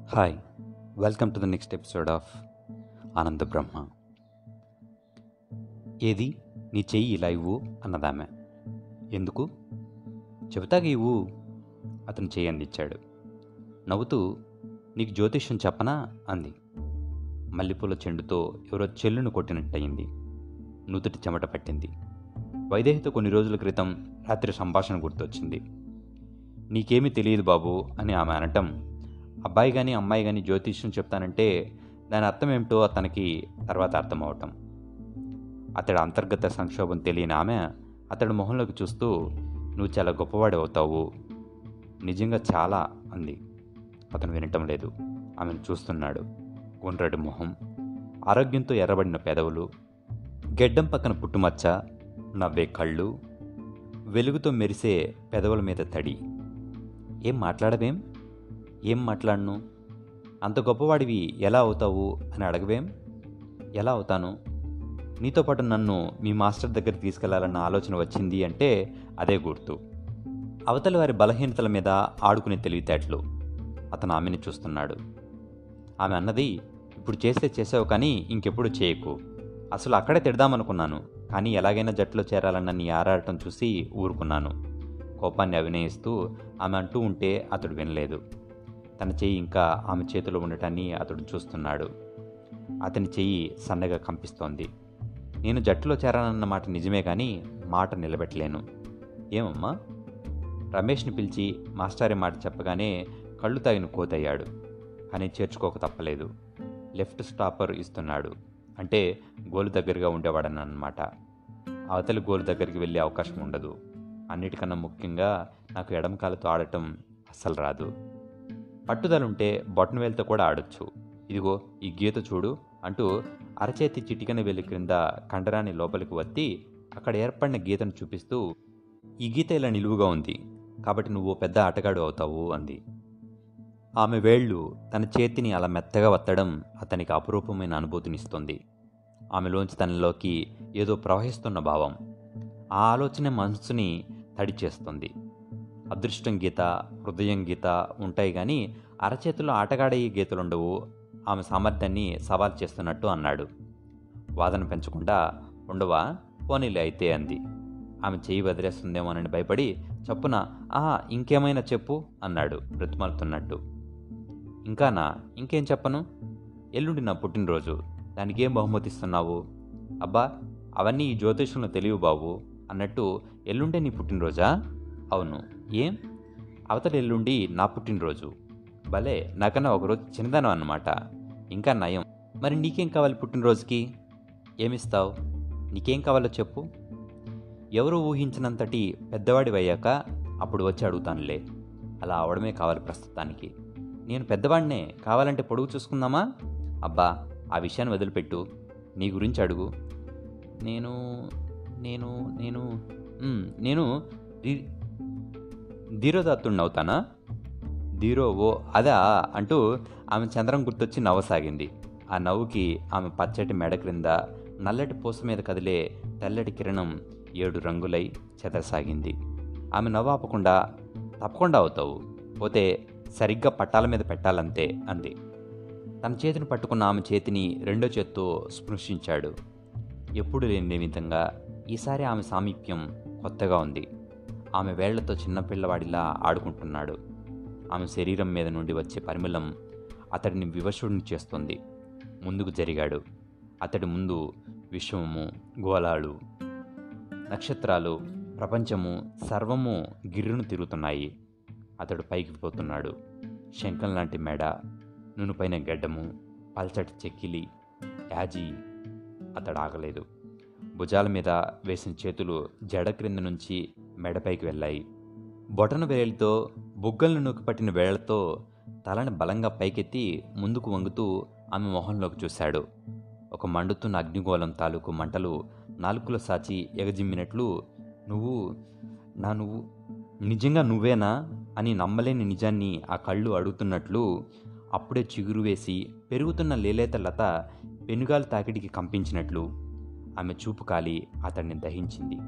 hi welcome to the next episode of Ananda Brahma ఏది నీ చెయ్యి ఇలా ఇవ్వు అన్నదామె ఎందుకు చెబుతాగా ఇవ్వు అతను చెయ్యి అందించాడు నవ్వుతూ నీకు జ్యోతిష్యం చెప్పనా అంది మల్లెపూల చెండుతో ఎవరో చెల్లును కొట్టినట్టయింది నుదుటి చెమట పట్టింది వైదేహితో కొన్ని రోజుల క్రితం రాత్రి సంభాషణ గుర్తొచ్చింది నీకేమీ తెలియదు బాబు అని ఆమె అనటం అబ్బాయి కానీ అమ్మాయి కానీ జ్యోతిష్యం చెప్తానంటే దాని అర్థం ఏమిటో అతనికి తర్వాత అర్థమవటం అతడి అంతర్గత సంక్షోభం తెలియని ఆమె అతడి మొహంలోకి చూస్తూ నువ్వు చాలా గొప్పవాడి అవుతావు నిజంగా చాలా అంది అతను వినటం లేదు ఆమెను చూస్తున్నాడు గుండ్రటి మొహం ఆరోగ్యంతో ఎర్రబడిన పెదవులు గెడ్డం పక్కన పుట్టుమచ్చ నవ్వే కళ్ళు వెలుగుతో మెరిసే పెదవుల మీద తడి ఏం మాట్లాడవేం ఏం మాట్లాడను అంత గొప్పవాడివి ఎలా అవుతావు అని అడగవేం ఎలా అవుతాను నీతో పాటు నన్ను మీ మాస్టర్ దగ్గర తీసుకెళ్లాలన్న ఆలోచన వచ్చింది అంటే అదే గుర్తు అవతలి వారి బలహీనతల మీద ఆడుకునే తెలివితేటలు అతను ఆమెని చూస్తున్నాడు ఆమె అన్నది ఇప్పుడు చేస్తే చేసావు కానీ ఇంకెప్పుడు చేయకు అసలు అక్కడే తిడదామనుకున్నాను కానీ ఎలాగైనా జట్టులో చేరాలన్న నీ ఆరాటం చూసి ఊరుకున్నాను కోపాన్ని అభినయిస్తూ ఆమె అంటూ ఉంటే అతడు వినలేదు తన చెయ్యి ఇంకా ఆమె చేతిలో ఉండటాన్ని అతడు చూస్తున్నాడు అతని చెయ్యి సన్నగా కంపిస్తోంది నేను జట్టులో చేరానన్న మాట నిజమే కానీ మాట నిలబెట్టలేను ఏమమ్మా రమేష్ని పిలిచి మాస్టారి మాట చెప్పగానే కళ్ళు తాగిన కోతయ్యాడు కానీ చేర్చుకోక తప్పలేదు లెఫ్ట్ స్టాపర్ ఇస్తున్నాడు అంటే గోలు దగ్గరగా ఉండేవాడని అన్నమాట అవతలి గోలు దగ్గరికి వెళ్ళే అవకాశం ఉండదు అన్నిటికన్నా ముఖ్యంగా నాకు ఎడమకాలతో ఆడటం అస్సలు రాదు పట్టుదలుంటే బొట్టనవేలతో కూడా ఆడొచ్చు ఇదిగో ఈ గీత చూడు అంటూ అరచేతి చిటికన వెళ్ళి క్రింద కండరాన్ని లోపలికి వత్తి అక్కడ ఏర్పడిన గీతను చూపిస్తూ ఈ గీత ఇలా నిలువుగా ఉంది కాబట్టి నువ్వు పెద్ద ఆటగాడు అవుతావు అంది ఆమె వేళ్ళు తన చేతిని అలా మెత్తగా వత్తడం అతనికి అపురూపమైన అనుభూతినిస్తుంది ఆమెలోంచి తనలోకి ఏదో ప్రవహిస్తున్న భావం ఆ ఆలోచన మనసుని తడి చేస్తుంది అదృష్టం గీత హృదయం గీత ఉంటాయి కానీ అరచేతిలో ఆటగాడే గీతలుండవు ఆమె సామర్థ్యాన్ని సవాల్ చేస్తున్నట్టు అన్నాడు వాదన పెంచకుండా ఉండవా పోనీలే అయితే అంది ఆమె చేయి వదిలేస్తుందేమోనని భయపడి చప్పున ఆహా ఇంకేమైనా చెప్పు అన్నాడు బ్రతిమాలుతున్నట్టు ఇంకానా ఇంకేం చెప్పను ఎల్లుండి నా పుట్టినరోజు దానికి ఏం బహుమతి ఇస్తున్నావు అబ్బా అవన్నీ ఈ జ్యోతిషంలో తెలియవు బాబు అన్నట్టు ఎల్లుండే నీ పుట్టినరోజా అవును ఏం అవతల ఎల్లుండి నా పుట్టినరోజు భలే నాకన్నా ఒకరోజు చిన్నదనం అన్నమాట ఇంకా నయం మరి నీకేం కావాలి పుట్టినరోజుకి ఏమిస్తావు నీకేం కావాలో చెప్పు ఎవరు ఊహించినంతటి పెద్దవాడివయ్యాక అప్పుడు వచ్చి అడుగుతానులే అలా అవడమే కావాలి ప్రస్తుతానికి నేను పెద్దవాడినే కావాలంటే పొడుగు చూసుకుందామా అబ్బా ఆ విషయాన్ని వదిలిపెట్టు నీ గురించి అడుగు నేను నేను నేను మ్, నేను ధీ- ధీరోదాత్తుడిని అవుతానా ధీరో ఓ అదా అంటూ ఆమె చంద్రం గుర్తొచ్చి నవ్వసాగింది ఆ నవ్వుకి ఆమె పచ్చటి మెడ క్రింద నల్లటి పూస మీద కదిలే తెల్లటి కిరణం ఏడు రంగులై చెదరసాగింది ఆమె నవ్వు ఆపకుండా తప్పకుండా అవుతావు పోతే సరిగ్గా పట్టాల మీద పెట్టాలంతే అంది తన చేతిని పట్టుకున్న ఆమె చేతిని రెండో చేత్తో స్పృశించాడు ఎప్పుడు లేని విధంగా ఈసారి ఆమె సామీప్యం కొత్తగా ఉంది ఆమె వేళ్లతో చిన్న పిల్లవాడిలా ఆడుకుంటున్నాడు ఆమె శరీరం మీద నుండి వచ్చే పరిమళం అతడిని వివశుడిని చేస్తుంది ముందుకు జరిగాడు అతడి ముందు విశ్వము గోళాలు నక్షత్రాలు ప్రపంచము సర్వము గిర్రును తిరుగుతున్నాయి అతడు పైకి పోతున్నాడు శంఖం లాంటి మెడ నునుపైన గడ్డము పల్చటి చెక్కిలి యాజీ అతడు ఆగలేదు భుజాల మీద వేసిన చేతులు జడ క్రింద నుంచి మెడపైకి వెళ్ళాయి బొటన వేలితో బుగ్గలను నూకిపట్టిన వేళ్లతో తలని బలంగా పైకెత్తి ముందుకు వంగుతూ ఆమె మొహంలోకి చూశాడు ఒక మండుతున్న అగ్నిగోళం తాలూకు మంటలు నాలుకలో సాచి ఎగజిమ్మినట్లు నువ్వు నా నువ్వు నిజంగా నువ్వేనా అని నమ్మలేని నిజాన్ని ఆ కళ్ళు అడుగుతున్నట్లు అప్పుడే చిగురు వేసి పెరుగుతున్న లేలేత లత పెనుగాలు తాకిడికి కంపించినట్లు ఆమె చూపు కాలి అతన్ని దహించింది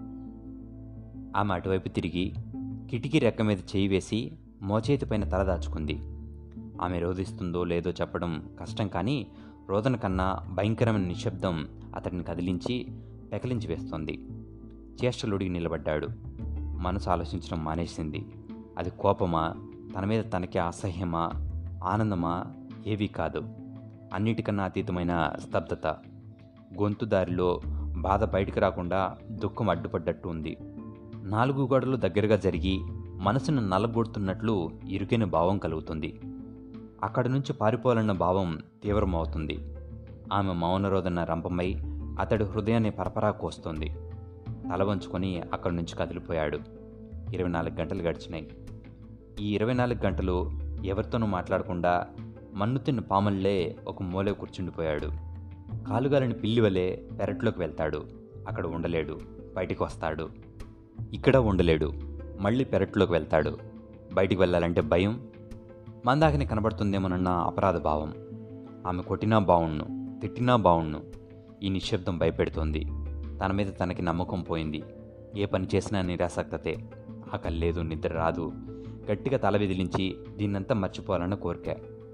ఆమె అటువైపు తిరిగి కిటికీ రెక్క మీద చేయి వేసి మోచేతి పైన తల దాచుకుంది ఆమె రోధిస్తుందో లేదో చెప్పడం కష్టం కానీ రోదన కన్నా భయంకరమైన నిశ్శబ్దం అతడిని కదిలించి పెకలించి వేస్తోంది చేష్టలుడిగి నిలబడ్డాడు మనసు ఆలోచించడం మానేసింది అది కోపమా తన మీద తనకి అసహ్యమా ఆనందమా ఏవీ కాదు అన్నిటికన్నా అతీతమైన స్తబ్దత గొంతు దారిలో బాధ బయటకు రాకుండా దుఃఖం అడ్డుపడ్డట్టు ఉంది నాలుగు గోడలు దగ్గరగా జరిగి మనసును నల్లగొడుతున్నట్లు ఇరుకైన భావం కలుగుతుంది అక్కడి నుంచి పారిపోవాలన్న భావం తీవ్రమవుతుంది ఆమె మౌనరోధన రంపమై అతడి హృదయాన్ని పరపరా కోస్తుంది తల వంచుకొని అక్కడి నుంచి కదిలిపోయాడు ఇరవై నాలుగు గంటలు గడిచినాయి ఈ ఇరవై నాలుగు గంటలు ఎవరితోనూ మాట్లాడకుండా మన్ను తిన్న పాముల్లే ఒక మూలే కూర్చుండిపోయాడు కాలుగాలని పిల్లి వలె పెరట్లోకి వెళ్తాడు అక్కడ ఉండలేడు బయటికి వస్తాడు ఇక్కడ ఉండలేడు మళ్ళీ పెరట్లోకి వెళ్తాడు బయటికి వెళ్ళాలంటే భయం మందాకిని కనబడుతుందేమోనన్న అపరాధ భావం ఆమె కొట్టినా బావుణ్ణు తిట్టినా బావుణ్ణు ఈ నిశ్శబ్దం భయపెడుతోంది తన మీద తనకి నమ్మకం పోయింది ఏ పని చేసినా నిరాసక్తతే ఆకలి లేదు నిద్ర రాదు గట్టిగా తల విదిలించి దీన్నంతా మర్చిపోవాలన్న కోరిక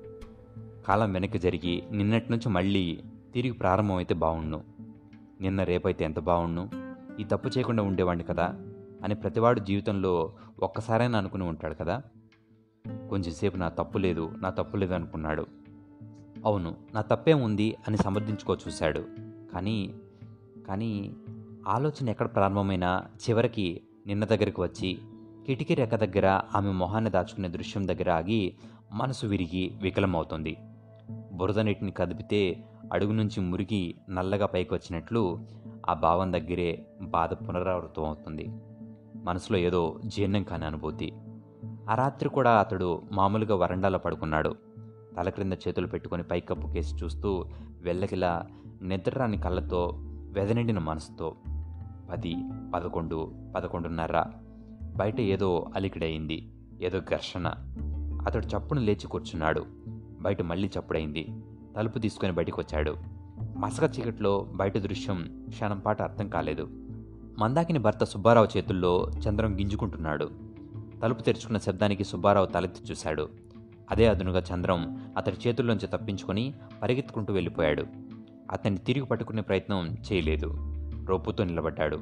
కాలం వెనక్కి జరిగి నిన్నటి నుంచి మళ్ళీ తిరిగి ప్రారంభమైతే బావుణ్ణు నిన్న రేపైతే ఎంత బావుణ్ణు ఈ తప్పు చేయకుండా ఉండేవాడిని కదా అని ప్రతివాడు జీవితంలో ఒక్కసారైనా అనుకుని ఉంటాడు కదా కొంచెంసేపు నా తప్పు లేదు నా తప్పు లేదు అనుకున్నాడు అవును నా తప్పేం ఉంది అని సమర్థించుకో చూశాడు కానీ కానీ ఆలోచన ఎక్కడ ప్రారంభమైనా చివరికి నిన్న దగ్గరికి వచ్చి కిటికీ రెక్క దగ్గర ఆమె మొహాన్ని దాచుకునే దృశ్యం దగ్గర ఆగి మనసు విరిగి వికలమవుతుంది బురద నీటిని కదిపితే అడుగు నుంచి మురిగి నల్లగా పైకి వచ్చినట్లు ఆ భావం దగ్గరే బాధ పునరావృతం అవుతుంది మనసులో ఏదో జీర్ణం కాని అనుభూతి ఆ రాత్రి కూడా అతడు మామూలుగా వరండాలో పడుకున్నాడు తల క్రింద చేతులు పెట్టుకొని పైకప్పు కేసి చూస్తూ వెళ్ళకిలా నిద్రరాని కళ్ళతో వెదనిండిన మనసుతో పది పదకొండు పదకొండున్నర బయట ఏదో అలికిడయింది ఏదో ఘర్షణ అతడు చప్పున లేచి కూర్చున్నాడు బయట మళ్ళీ చప్పుడైంది తలుపు తీసుకొని బయటికి వచ్చాడు మసక చీకట్లో బయట దృశ్యం క్షణం పాటు అర్థం కాలేదు మందాకిని భర్త సుబ్బారావు చేతుల్లో చంద్రం గింజుకుంటున్నాడు తలుపు తెరుచుకున్న శబ్దానికి సుబ్బారావు తలెత్తి చూశాడు అదే అదునుగా చంద్రం అతడి చేతుల్లోంచి తప్పించుకొని పరిగెత్తుకుంటూ వెళ్ళిపోయాడు అతన్ని తిరిగి పట్టుకునే ప్రయత్నం చేయలేదు రోపుతో నిలబడ్డాడు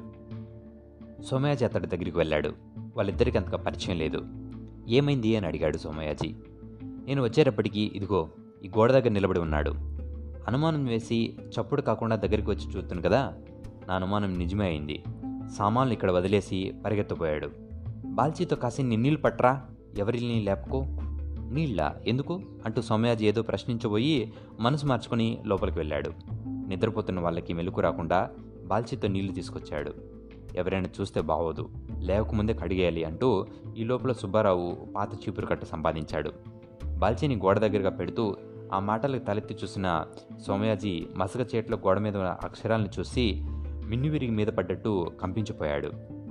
సోమయాజీ అతడి దగ్గరికి వెళ్ళాడు వాళ్ళిద్దరికి అంతగా పరిచయం లేదు ఏమైంది అని అడిగాడు సోమయాజీ నేను వచ్చేటప్పటికి ఇదిగో ఈ గోడ దగ్గర నిలబడి ఉన్నాడు అనుమానం వేసి చప్పుడు కాకుండా దగ్గరికి వచ్చి చూస్తాను కదా నా అనుమానం నిజమే అయింది సామాన్లు ఇక్కడ వదిలేసి పరిగెత్తపోయాడు బాల్చీతో కాసి నీళ్ళు పట్రా ఎవరిని లేపకో నీళ్ళ ఎందుకు అంటూ సౌమ్యాజీ ఏదో ప్రశ్నించబోయి మనసు మార్చుకొని లోపలికి వెళ్ళాడు నిద్రపోతున్న వాళ్ళకి మెలకు రాకుండా బాల్చీతో నీళ్లు తీసుకొచ్చాడు ఎవరైనా చూస్తే బాగోదు లేవకముందే కడిగేయాలి అంటూ ఈ లోపల సుబ్బారావు పాత చీపురు కట్ట సంపాదించాడు బాల్చీని గోడ దగ్గరగా పెడుతూ ఆ మాటలకు తలెత్తి చూసిన సోమయాజీ మసక చేట్లో గోడ మీద ఉన్న అక్షరాలను చూసి మిన్నువిరిగి మీద పడ్డట్టు కంపించిపోయాడు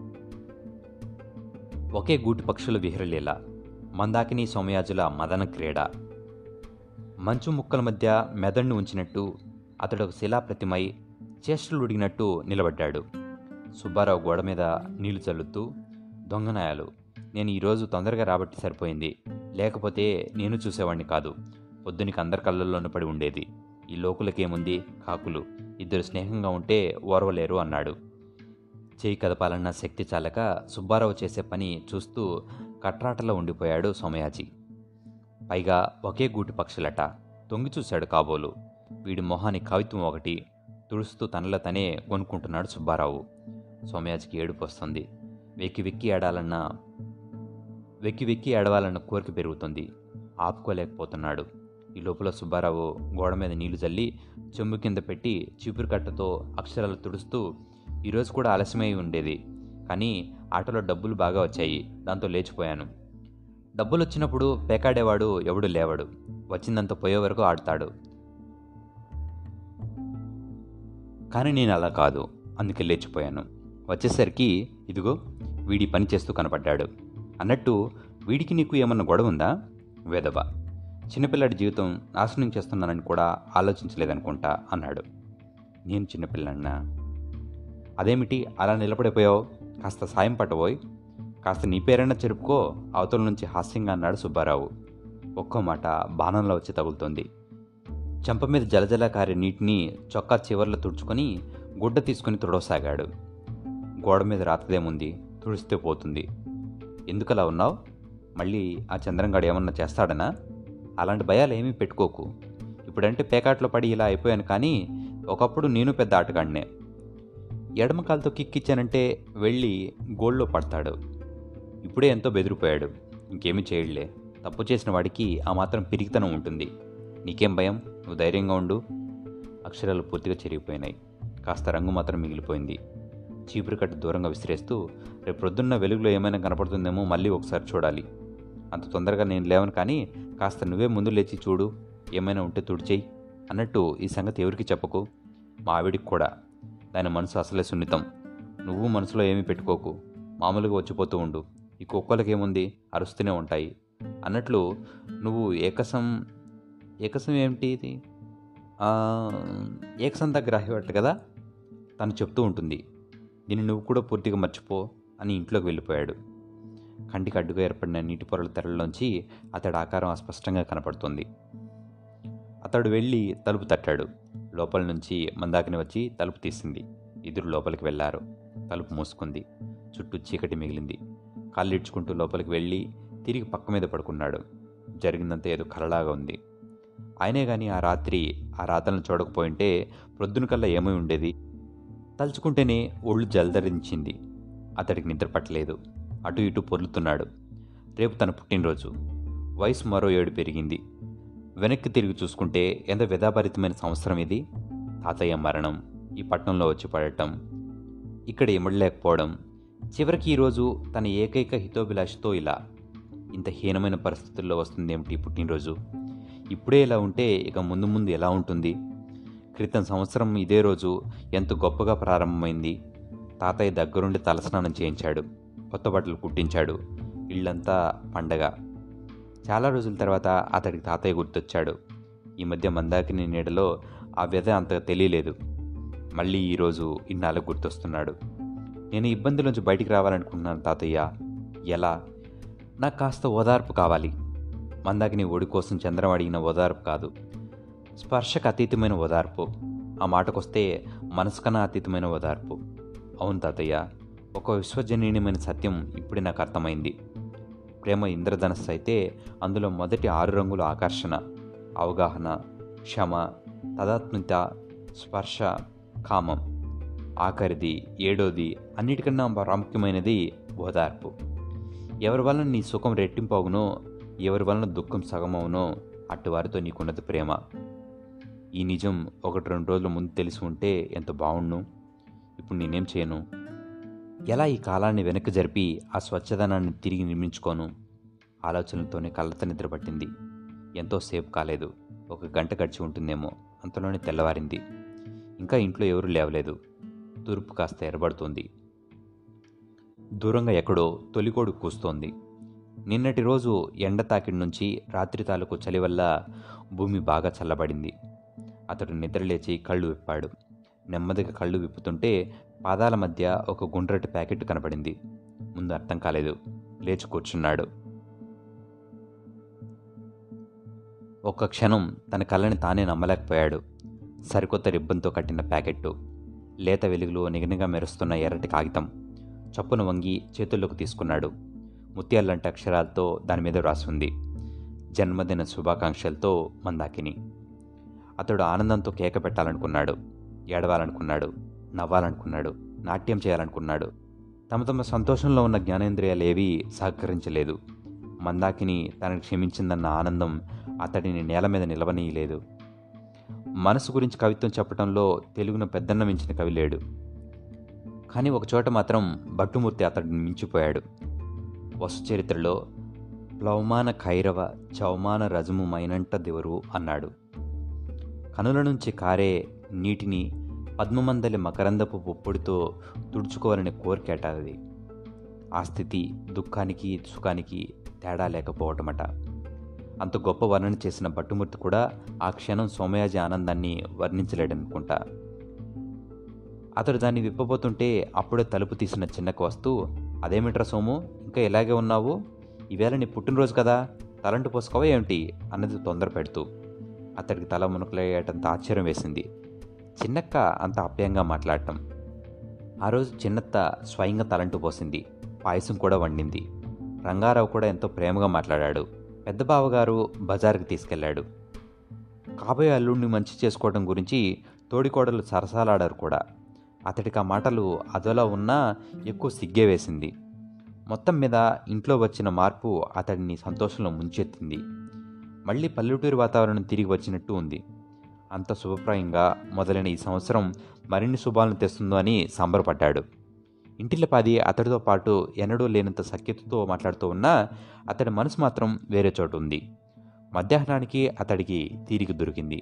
ఒకే గూటి పక్షుల విహరలీల మందాకిని సోమయాజుల మదన క్రీడ మంచు ముక్కల మధ్య మెదడును ఉంచినట్టు అతడు ఒక శిలాప్రతిమై చేష్టలు ఉడిగినట్టు నిలబడ్డాడు సుబ్బారావు గోడ మీద నీళ్లు చల్లుతూ దొంగనాయాలు నేను ఈరోజు తొందరగా రాబట్టి సరిపోయింది లేకపోతే నేను చూసేవాడిని కాదు పొద్దునికి అందరి కళ్ళల్లోనూ పడి ఉండేది ఈ లోకులకేముంది కాకులు ఇద్దరు స్నేహంగా ఉంటే ఓర్వలేరు అన్నాడు చేయి కదపాలన్న శక్తి చాలక సుబ్బారావు చేసే పని చూస్తూ కట్రాటలో ఉండిపోయాడు సోమయాజీ పైగా ఒకే గూటి పక్షులట తొంగి చూశాడు కాబోలు వీడి మొహాని కవిత్వం ఒకటి తుడుస్తూ తనలో తనే కొనుక్కుంటున్నాడు సుబ్బారావు సోమయాజికి ఏడుపు వస్తుంది వెక్కి వెక్కి ఏడాలన్న వెక్కి వెక్కి ఏడవాలన్న కోరిక పెరుగుతుంది ఆపుకోలేకపోతున్నాడు ఈ లోపల సుబ్బారావు గోడ మీద నీళ్లు చల్లి చెంబు కింద పెట్టి చీపురు కట్టతో అక్షరాలు తుడుస్తూ ఈరోజు కూడా ఆలస్యమై ఉండేది కానీ ఆటలో డబ్బులు బాగా వచ్చాయి దాంతో లేచిపోయాను డబ్బులు వచ్చినప్పుడు పేకాడేవాడు ఎవడు లేవడు వచ్చిందంత పోయే వరకు ఆడతాడు కానీ నేను అలా కాదు అందుకే లేచిపోయాను వచ్చేసరికి ఇదిగో వీడి పని చేస్తూ కనపడ్డాడు అన్నట్టు వీడికి నీకు ఏమన్నా గొడవ ఉందా వేదవ చిన్నపిల్లాడి జీవితం నాశనం చేస్తున్నానని కూడా ఆలోచించలేదనుకుంటా అన్నాడు నేను చిన్నపిల్లన్నా అదేమిటి అలా నిలబడిపోయావు కాస్త సాయం పట్టబోయ్ కాస్త నీ పేరైనా చెరుపుకో అవతల నుంచి హాస్యంగా అన్నాడు సుబ్బారావు ఒక్కో మాట బాణంలో వచ్చి తగులుతోంది చెంప మీద జలజల కారే నీటిని చొక్కా చివర్లో తుడుచుకొని గుడ్డ తీసుకుని తుడవసాగాడు గోడ మీద రాతదేముంది తుడిస్తే పోతుంది ఎందుకలా ఉన్నావు మళ్ళీ ఆ చంద్రంగాడు ఏమన్నా చేస్తాడనా అలాంటి భయాలు ఏమీ పెట్టుకోకు ఇప్పుడంటే పేకాట్లో పడి ఇలా అయిపోయాను కానీ ఒకప్పుడు నేను పెద్ద ఆటగాడినే ఎడమ కాలుతో కిక్కిచ్చానంటే వెళ్ళి గోల్లో పడతాడు ఇప్పుడే ఎంతో బెదిరిపోయాడు ఇంకేమీ చేయడులే తప్పు చేసిన వాడికి ఆ మాత్రం పిరిగితనం ఉంటుంది నీకేం భయం నువ్వు ధైర్యంగా ఉండు అక్షరాలు పూర్తిగా చెరిగిపోయినాయి కాస్త రంగు మాత్రం మిగిలిపోయింది చీపురు కట్టు దూరంగా విసిరేస్తూ రేపు ప్రొద్దున్న వెలుగులో ఏమైనా కనపడుతుందేమో మళ్ళీ ఒకసారి చూడాలి అంత తొందరగా నేను లేవను కానీ కాస్త నువ్వే ముందు లేచి చూడు ఏమైనా ఉంటే తుడిచేయి అన్నట్టు ఈ సంగతి ఎవరికి చెప్పకు మా ఆవిడికి కూడా దాని మనసు అసలే సున్నితం నువ్వు మనసులో ఏమీ పెట్టుకోకు మామూలుగా వచ్చిపోతూ ఉండు ఈ కుక్కలకి ఏముంది అరుస్తూనే ఉంటాయి అన్నట్లు నువ్వు ఏకసం ఏకసం ఏమిటి ఇది ఆ, ఏకసంత గ్రాహ్యవట్ట కదా తను చెప్తూ ఉంటుంది దీన్ని నువ్వు కూడా పూర్తిగా మర్చిపో అని ఇంట్లోకి వెళ్ళిపోయాడు కంటికి అడ్డుగా ఏర్పడిన నీటి పొరల తెరల్లోంచి అతడి ఆకారం అస్పష్టంగా కనపడుతుంది అతడు వెళ్ళి తలుపు తట్టాడు లోపల నుంచి మందాకిని వచ్చి తలుపు తీసింది ఇద్దరు లోపలికి వెళ్ళారు తలుపు మూసుకుంది చుట్టూ చీకటి మిగిలింది కాళ్ళిడ్చుకుంటూ లోపలికి వెళ్ళి తిరిగి పక్క మీద పడుకున్నాడు జరిగిందంతా ఏదో కలలాగా ఉంది ఆయనే కానీ ఆ రాత్రి ఆ రాతలను చూడకపోయింటే ప్రొద్దున కల్లా ఏమై ఉండేది తలుచుకుంటేనే ఒళ్ళు జలధరించింది అతడికి నిద్ర పట్టలేదు అటు ఇటు పొర్లుతున్నాడు రేపు తన పుట్టినరోజు వయసు మరో ఏడు పెరిగింది వెనక్కి తిరిగి చూసుకుంటే ఎంత వ్యధాభరితమైన సంవత్సరం ఇది తాతయ్య మరణం ఈ పట్టణంలో వచ్చి పడటం ఇక్కడ ఇమడలేకపోవడం చివరికి ఈరోజు తన ఏకైక హితోభిలాషితో ఇలా ఇంత హీనమైన పరిస్థితుల్లో వస్తుందేమిటి ఈ పుట్టినరోజు ఇప్పుడే ఇలా ఉంటే ఇక ముందు ముందు ఎలా ఉంటుంది క్రితం సంవత్సరం ఇదే రోజు ఎంత గొప్పగా ప్రారంభమైంది తాతయ్య దగ్గరుండి తలస్నానం చేయించాడు కొత్త బట్టలు కుట్టించాడు ఇల్లంతా పండగ చాలా రోజుల తర్వాత అతడికి తాతయ్య గుర్తొచ్చాడు ఈ మధ్య మందాకిని నీడలో ఆ వ్యధ అంతగా తెలియలేదు మళ్ళీ ఈరోజు ఇన్నాళ్ళకు గుర్తొస్తున్నాడు నేను ఈ ఇబ్బంది నుంచి బయటికి రావాలనుకుంటున్నాను తాతయ్య ఎలా నాకు కాస్త ఓదార్పు కావాలి మందాకిని ఒడి కోసం చంద్రం అడిగిన ఓదార్పు కాదు స్పర్శకు అతీతమైన ఓదార్పు ఆ మాటకొస్తే మనసుకన్నా అతీతమైన ఓదార్పు అవును తాతయ్య ఒక విశ్వజనీయమైన సత్యం ఇప్పుడే నాకు అర్థమైంది ప్రేమ ఇంద్రధనస్సు అయితే అందులో మొదటి ఆరు రంగుల ఆకర్షణ అవగాహన క్షమ తదాత్మిత స్పర్శ కామం ఆఖరిది ఏడోది అన్నిటికన్నా ప్రాముఖ్యమైనది ఓదార్పు ఎవరి వలన నీ సుఖం రెట్టింపు అవునో ఎవరి వలన దుఃఖం సగమవునో అటువారితో నీకున్నది ప్రేమ ఈ నిజం ఒకటి రెండు రోజుల ముందు తెలిసి ఉంటే ఎంత బాగుండు ఇప్పుడు నేనేం చేయను ఎలా ఈ కాలాన్ని వెనక్కి జరిపి ఆ స్వచ్ఛదనాన్ని తిరిగి నిర్మించుకోను ఆలోచనలతోనే కళ్ళత నిద్ర పట్టింది ఎంతోసేపు కాలేదు ఒక గంట గడిచి ఉంటుందేమో అంతలోనే తెల్లవారింది ఇంకా ఇంట్లో ఎవరూ లేవలేదు తూర్పు కాస్త ఎరబడుతోంది దూరంగా ఎక్కడో తొలికోడు కూస్తోంది నిన్నటి రోజు ఎండ తాకిడి నుంచి రాత్రి తాలూకు చలి వల్ల భూమి బాగా చల్లబడింది అతడు నిద్రలేచి కళ్ళు విప్పాడు నెమ్మదిగా కళ్ళు విప్పుతుంటే పాదాల మధ్య ఒక గుండ్రటి ప్యాకెట్ కనపడింది ముందు అర్థం కాలేదు లేచి కూర్చున్నాడు ఒక్క క్షణం తన కళ్ళని తానే నమ్మలేకపోయాడు సరికొత్త రిబ్బన్తో కట్టిన ప్యాకెట్టు లేత వెలుగులో నిగనిగా మెరుస్తున్న ఎర్రటి కాగితం చప్పున వంగి చేతుల్లోకి తీసుకున్నాడు ముత్యాలంటి అక్షరాలతో దాని మీద రాసుంది జన్మదిన శుభాకాంక్షలతో మందాకిని అతడు ఆనందంతో కేక పెట్టాలనుకున్నాడు ఏడవాలనుకున్నాడు నవ్వాలనుకున్నాడు నాట్యం చేయాలనుకున్నాడు తమ తమ సంతోషంలో ఉన్న జ్ఞానేంద్రియాలు ఏవీ సహకరించలేదు మందాకిని తనని క్షమించిందన్న ఆనందం అతడిని నేల మీద నిలవనీయలేదు మనసు గురించి కవిత్వం చెప్పడంలో తెలుగును పెద్దన్న మించిన కవి లేడు కానీ ఒకచోట మాత్రం భట్టుమూర్తి అతడిని మించిపోయాడు వసు చరిత్రలో ప్లవమాన ఖైరవ చవమాన రజము మైనంట దేవరు అన్నాడు కనుల నుంచి కారే నీటిని పద్మమందలి మకరందపు పొప్పుడితో తుడుచుకోవాలనే కోరికేట అది ఆ స్థితి దుఃఖానికి సుఖానికి తేడా లేకపోవటమట అంత గొప్ప వర్ణన చేసిన భట్టుమూర్తి కూడా ఆ క్షణం సోమయాజి ఆనందాన్ని వర్ణించలేడనుకుంటా అతడు దాన్ని విప్పబోతుంటే అప్పుడే తలుపు తీసిన చిన్నకు వస్తూ అదేమిట్రా సోము ఇంకా ఇలాగే ఉన్నావు ఈవేళ నీ పుట్టినరోజు కదా తలంటు పోసుకోవా ఏమిటి అన్నది తొందర పెడుతూ అతడికి తల మునకలేయటంత ఆశ్చర్యం వేసింది చిన్నక్క అంత ఆప్యాయంగా మాట్లాడటం ఆ రోజు చిన్నత్త స్వయంగా తలంటు పోసింది పాయసం కూడా వండింది రంగారావు కూడా ఎంతో ప్రేమగా మాట్లాడాడు పెద్ద బావగారు బజార్కి తీసుకెళ్లాడు కాబోయే అల్లుడిని మంచి చేసుకోవడం గురించి తోడికోడలు సరసాలాడారు కూడా అతడికి ఆ మాటలు అదోలా ఉన్నా ఎక్కువ సిగ్గే వేసింది మొత్తం మీద ఇంట్లో వచ్చిన మార్పు అతడిని సంతోషంలో ముంచెత్తింది మళ్ళీ పల్లెటూరి వాతావరణం తిరిగి వచ్చినట్టు ఉంది అంత శుభప్రాయంగా మొదలైన ఈ సంవత్సరం మరిన్ని శుభాలను తెస్తుందో అని సంబరపడ్డాడు ఇంటిల్లపాది అతడితో పాటు ఎన్నడూ లేనంత సఖ్యతతో మాట్లాడుతూ ఉన్నా అతడి మనసు మాత్రం వేరే చోటు ఉంది మధ్యాహ్నానికి అతడికి తీరిక దొరికింది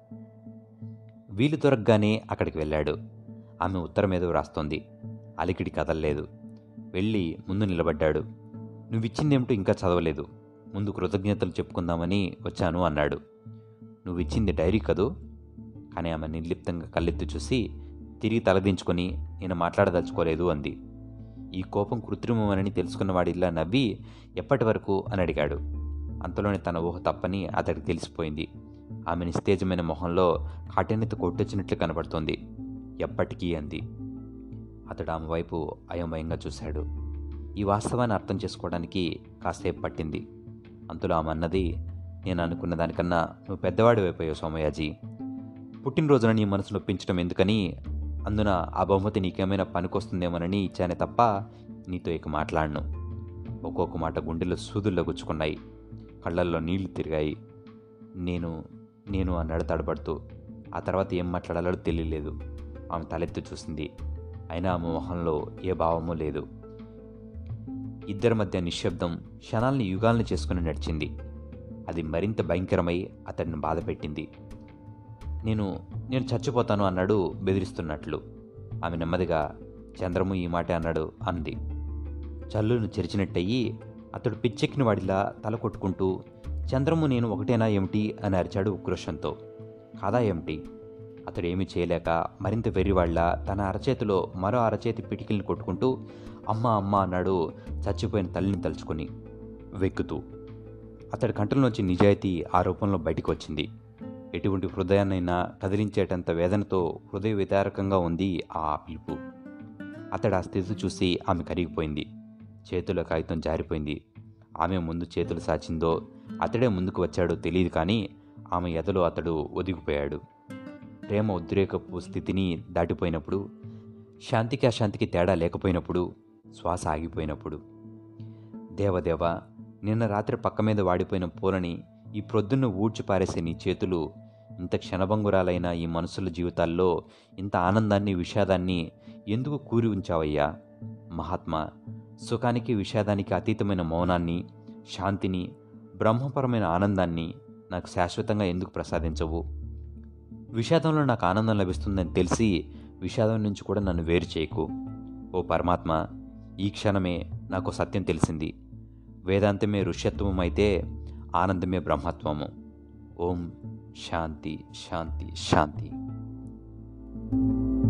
వీలు దొరకగానే అక్కడికి వెళ్ళాడు ఆమె ఉత్తరం మీద వ్రాస్తోంది అలికిడి కదలలేదు వెళ్ళి ముందు నిలబడ్డాడు నువ్విచ్చిందేమిటో ఇంకా చదవలేదు ముందు కృతజ్ఞతలు చెప్పుకుందామని వచ్చాను అన్నాడు నువ్విచ్చింది డైరీ కదూ కానీ ఆమె నిర్లిప్తంగా కళ్ళెత్తి చూసి తిరిగి తలదించుకొని నేను మాట్లాడదలుచుకోలేదు అంది ఈ కోపం కృత్రిమమని తెలుసుకున్నవాడిలా నవ్వి ఎప్పటి వరకు అని అడిగాడు అంతలోనే తన ఊహ తప్పని అతడికి తెలిసిపోయింది ఆమె నిస్తేజమైన మొహంలో కాటెనెత్తి కొట్టొచ్చినట్లు కనబడుతోంది ఎప్పటికీ అంది అతడు ఆమె వైపు అయోమయంగా చూశాడు ఈ వాస్తవాన్ని అర్థం చేసుకోవడానికి కాసేపు పట్టింది అంతలో ఆమె అన్నది నేను అనుకున్న దానికన్నా నువ్వు పెద్దవాడి అయిపోయావు సోమయాజీ పుట్టినరోజున నీ మనసు నొప్పించడం ఎందుకని అందున ఆ బహుమతి నీకేమైనా పనికొస్తుందేమోనని ఇచ్చానే తప్ప నీతో ఇక మాట్లాడను ఒక్కొక్క మాట గుండెలో సూదుల్లో గుచ్చుకున్నాయి కళ్ళల్లో నీళ్లు తిరిగాయి నేను నేను అన్నాడు తడబడుతూ ఆ తర్వాత ఏం మాట్లాడాలో తెలియలేదు ఆమె తలెత్తి చూసింది అయినా ఆమె మొహంలో ఏ భావమూ లేదు ఇద్దరి మధ్య నిశ్శబ్దం క్షణాల్ని యుగాల్ని చేసుకుని నడిచింది అది మరింత భయంకరమై అతడిని బాధపెట్టింది నేను నేను చచ్చిపోతాను అన్నాడు బెదిరిస్తున్నట్లు ఆమె నెమ్మదిగా చంద్రము ఈ మాట అన్నాడు అంది చల్లును చెరిచినట్టయి అతడు పిచ్చెక్కిన వాడిలా తల కొట్టుకుంటూ చంద్రము నేను ఒకటేనా ఏమిటి అని అరిచాడు ఉక్రోషంతో కాదా ఏమిటి అతడు ఏమీ చేయలేక మరింత వెర్రివాళ్ల తన అరచేతిలో మరో అరచేతి పిటికిల్ని కొట్టుకుంటూ అమ్మ అమ్మ అన్నాడు చచ్చిపోయిన తల్లిని తలుచుకొని వెక్కుతూ అతడి కంటలోంచి నిజాయితీ ఆ రూపంలో బయటికి వచ్చింది ఎటువంటి హృదయాన్నైనా కదిలించేటంత వేదనతో హృదయ వితారకంగా ఉంది ఆ పిలుపు అతడు ఆ స్థితి చూసి ఆమె కరిగిపోయింది చేతిలో కాగితం జారిపోయింది ఆమె ముందు చేతులు సాచిందో అతడే ముందుకు వచ్చాడో తెలియదు కానీ ఆమె ఎదలో అతడు ఒదిగిపోయాడు ప్రేమ ఉద్రేకపు స్థితిని దాటిపోయినప్పుడు శాంతికి అశాంతికి తేడా లేకపోయినప్పుడు శ్వాస ఆగిపోయినప్పుడు దేవదేవ నిన్న రాత్రి పక్క మీద వాడిపోయిన పూలని ఈ ప్రొద్దున్న ఊడ్చి పారేసే నీ చేతులు ఇంత క్షణభంగురాలైన ఈ మనుషుల జీవితాల్లో ఇంత ఆనందాన్ని విషాదాన్ని ఎందుకు కూరి ఉంచావయ్యా మహాత్మా సుఖానికి విషాదానికి అతీతమైన మౌనాన్ని శాంతిని బ్రహ్మపరమైన ఆనందాన్ని నాకు శాశ్వతంగా ఎందుకు ప్రసాదించవు విషాదంలో నాకు ఆనందం లభిస్తుందని తెలిసి విషాదం నుంచి కూడా నన్ను వేరు చేయకు ఓ పరమాత్మ ఈ క్షణమే నాకు సత్యం తెలిసింది వేదాంతమే ఋష్యత్వము అయితే ఆనందమే బ్రహ్మత్వము ఓం శాంతి శాంతి శాంతి